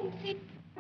سين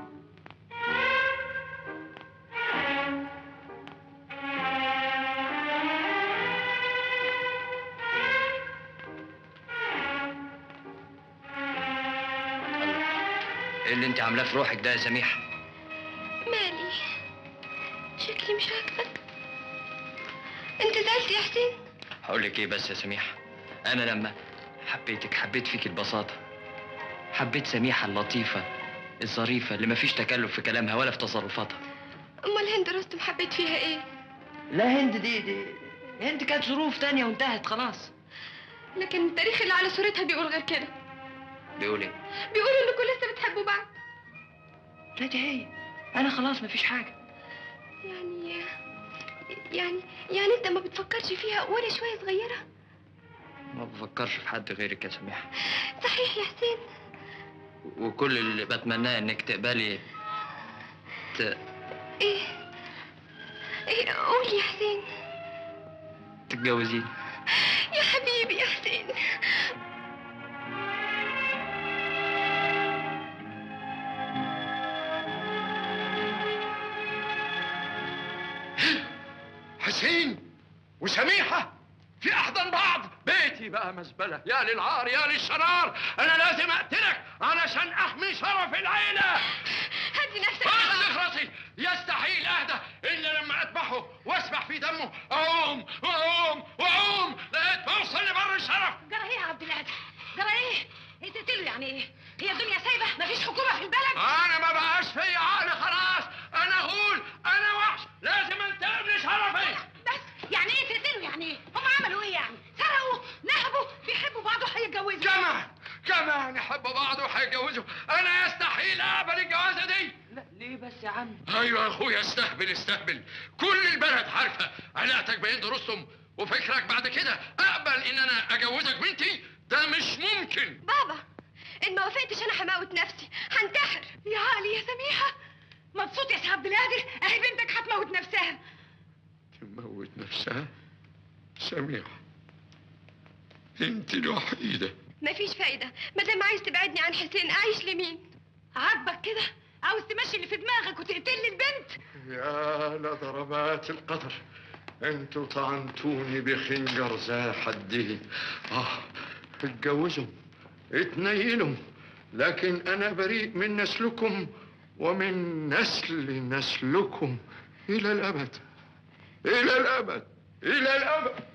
ايه اللي انت عاملاه في روحك ده يا سميحه مالي شكلي مش عاجبك انت زعلت يا حسين هقول لك ايه بس يا سميحه انا لما حبيتك حبيت فيك البساطه حبيت سميحه اللطيفه الظريفه اللي مفيش تكلف في كلامها ولا في تصرفاتها امال هند رستم حبيت فيها ايه لا هند دي دي هند كانت ظروف تانية وانتهت خلاص لكن التاريخ اللي على صورتها بيقول غير كده بيقول ايه بيقول انكم لسه بتحبوا بعض لا دي هي انا خلاص مفيش حاجه يعني يعني يعني انت ما بتفكرش فيها ولا شويه صغيره ما بفكرش في حد غيرك يا سميحه صحيح يا حسين وكل اللي بتمناه انك تقبلي ت... ايه ايه قول يا حسين تتجوزيني يا حبيبي يا حسين حسين وسميحة في أحضان بعض بيتي بقى مزبلة يا للعار يا للشرار أنا لازم أقتلك علشان أحمي شرف العيلة هدي نفسك بس اخرسي يستحيل أهدى إلا لما أذبحه وأسبح في دمه أقوم وأقوم وأقوم لقيت فرصة لبر الشرف جرى ايه يا عبد الهادي؟ جرى ايه؟ انت تقتله يعني ايه؟ هي الدنيا سايبه؟ مفيش حكومه في البلد؟ أنا ما بقاش فيا عقل خلاص أنا أقول أنا وحش لازم أنتقم لشرفي بس يعني ايه تقتله يعني ايه؟ هم عملوا ايه يعني؟ سرقوا؟ نهبوا؟ بيحبوا بعض وهيتجوزوا كمان كمان يحبوا بعض وهيتجوزوا انا يستحيل اقبل الجوازه دي لا ليه بس يا عم ايوه يا اخويا استهبل استهبل كل البلد عارفه علاقتك بهند رستم وفكرك بعد كده اقبل ان انا اجوزك بنتي ده مش ممكن بابا ان ما وافقتش انا هموت نفسي هنتحر يا عقلي يا سميحه مبسوط يا سي عبد القادر اهي بنتك هتموت نفسها تموت نفسها سميحه انت الوحيده مفيش فايده ما دام عايز تبعدني عن حسين اعيش لمين عاجبك كده؟ عاوز تمشي اللي في دماغك وتقتل لي البنت؟ يا لضربات القدر انتوا طعنتوني بخنجر ذا حدين اه اتجوزوا اتنيلوا لكن انا بريء من نسلكم ومن نسل نسلكم الى الابد الى الابد الى الابد